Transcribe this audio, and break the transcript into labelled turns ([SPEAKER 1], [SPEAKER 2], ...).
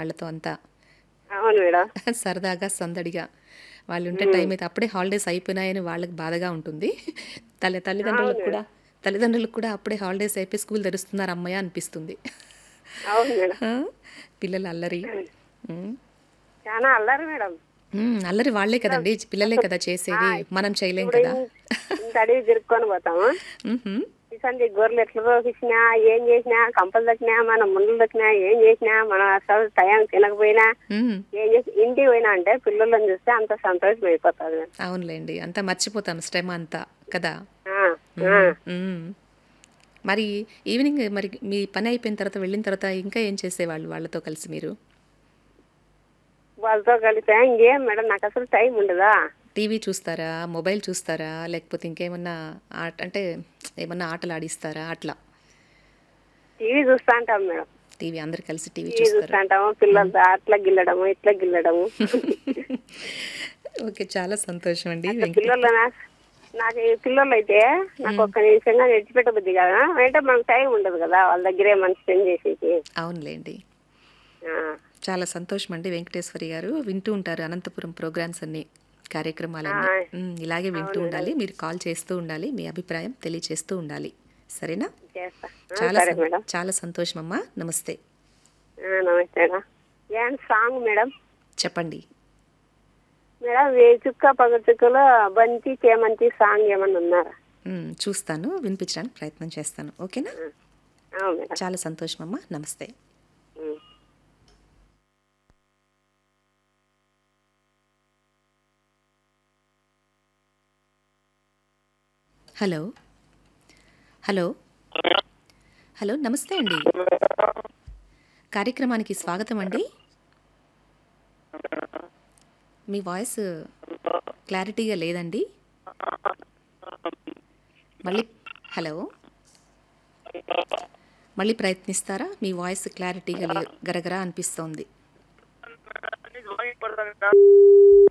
[SPEAKER 1] వాళ్ళతో అంతా
[SPEAKER 2] అవును మేడం
[SPEAKER 1] సరదాగా సందడిగా వాళ్ళు ఉంటే టైం అయితే అప్పుడే హాలిడేస్ అయిపోయినాయని వాళ్ళకి బాధగా ఉంటుంది తల్లి తల్లిదండ్రులకు కూడా తల్లిదండ్రులకు కూడా అప్పుడే హాలిడేస్ అయిపోయి స్కూల్ తెరుస్తున్నారు అమ్మయ్య అనిపిస్తుంది
[SPEAKER 2] అవును మేడం
[SPEAKER 1] ఆ, పిల్లలు అల్లరి ఉమ్.
[SPEAKER 2] చాలా అల్లరి మేడం
[SPEAKER 1] ఉమ్, అల్లరి వాళ్ళే కదండి పిల్లలే కదా చేసేది మనం చేయలేం
[SPEAKER 2] ఇప్పుడు
[SPEAKER 1] కదా
[SPEAKER 2] ఇంత అడిగి తిరుక్కొని పోతాము
[SPEAKER 1] ఉహుం.
[SPEAKER 2] ఇసంటి గొర్రెలు ఎట్లా రోకిచ్చినా ఏం చేసినా కంపలు దక్కినా మన ముండలు దక్కినా ఏం చేసినా మనం అసలు టైం తినకపోయినా
[SPEAKER 1] ఉమ్,
[SPEAKER 2] ఏం చేసి ఇంటికి పోయినా అంటే పిల్లలను చూస్తే అంత సంతోషం అయిపోతుంది మేడం.
[SPEAKER 1] అవునులేండి అంతా మర్చిపోతాం శ్రమ అంతా కదా
[SPEAKER 2] ఆ, ఆ.
[SPEAKER 1] ఉమ్. మరి ఈవినింగ్ మరి మీ పని అయిపోయిన తర్వాత వెళ్ళిన తర్వాత ఇంకా ఏం చేసేవాళ్ళు వాళ్ళతో కలిసి మీరు
[SPEAKER 2] వాళ్ళతో కలిపా ఇంకేం మేడం నాకు అసలు టైం ఉండదా
[SPEAKER 1] టీవీ చూస్తారా మొబైల్ చూస్తారా లేకపోతే ఇంకేమన్నా ఆట అంటే ఏమన్నా ఆటలు ఆడిస్తారా అట్లా
[SPEAKER 2] టీవీ చూస్తా అంటాం మేడం
[SPEAKER 1] టీవీ అందరు కలిసి టీవీ
[SPEAKER 2] టీవీ
[SPEAKER 1] చూస్తారు
[SPEAKER 2] చూస్తా అంటాము పిల్లలతో అట్లా గిల్లడము ఇట్లా గిల్లడము
[SPEAKER 1] ఓకే చాలా సంతోషం అండి
[SPEAKER 2] అట్లా
[SPEAKER 1] వెంకట
[SPEAKER 2] పిల్లలు నా- నాకు ఈ పిల్లలు అయితే నాకు ఒక్క నిమిషంగా నెడిచిపెట్టబుద్ది కదా అంటే మనకు టైం ఉండదు కదా వాళ్ళ దగ్గరే మనం స్పెండ్ చేసేసి
[SPEAKER 1] అవునులేండి
[SPEAKER 2] ఆ,
[SPEAKER 1] చాలా సంతోషం అండి వెంకటేశ్వరి గారు వింటూ ఉంటారు అనంతపురం ప్రోగ్రామ్స్ అన్ని కార్యక్రమాలన్నీ ఉమ్, ఇలాగే వింటూ ఉండాలి మీరు కాల్ చేస్తూ ఉండాలి మీ అభిప్రాయం తెలియచేస్తూ ఉండాలి సరేనా
[SPEAKER 2] చేస్తా ఆ,
[SPEAKER 1] చాలా
[SPEAKER 2] సరే
[SPEAKER 1] సం-
[SPEAKER 2] మేడం
[SPEAKER 1] చాలా సంతోషం అమ్మా నమస్తే
[SPEAKER 2] ఆ, నమస్తే మేడం ఏం సాంగ్ మేడం
[SPEAKER 1] చెప్పండి
[SPEAKER 2] మేడం ఏ చుక్క పగ చుక్కలో బంతి చేమంతి సాంగ్ ఏమన్నా ఉన్నారా
[SPEAKER 1] ఉమ్, చూస్తాను వినిపించడానికి ప్రయత్నం చేస్తాను ఓకేనా
[SPEAKER 2] అవును మేడం
[SPEAKER 1] చాలా సంతోషం అమ్మా నమస్తే
[SPEAKER 2] ఉమ్.
[SPEAKER 1] హలో హలో హలో నమస్తే అండి కార్యక్రమానికి స్వాగతం అండి మీ వాయిస్ క్లారిటీగా లేదండి మళ్ళీ హలో మళ్ళీ ప్రయత్నిస్తారా మీ వాయిస్ క్లారిటీగా లే గరగరా అనిపిస్తోంది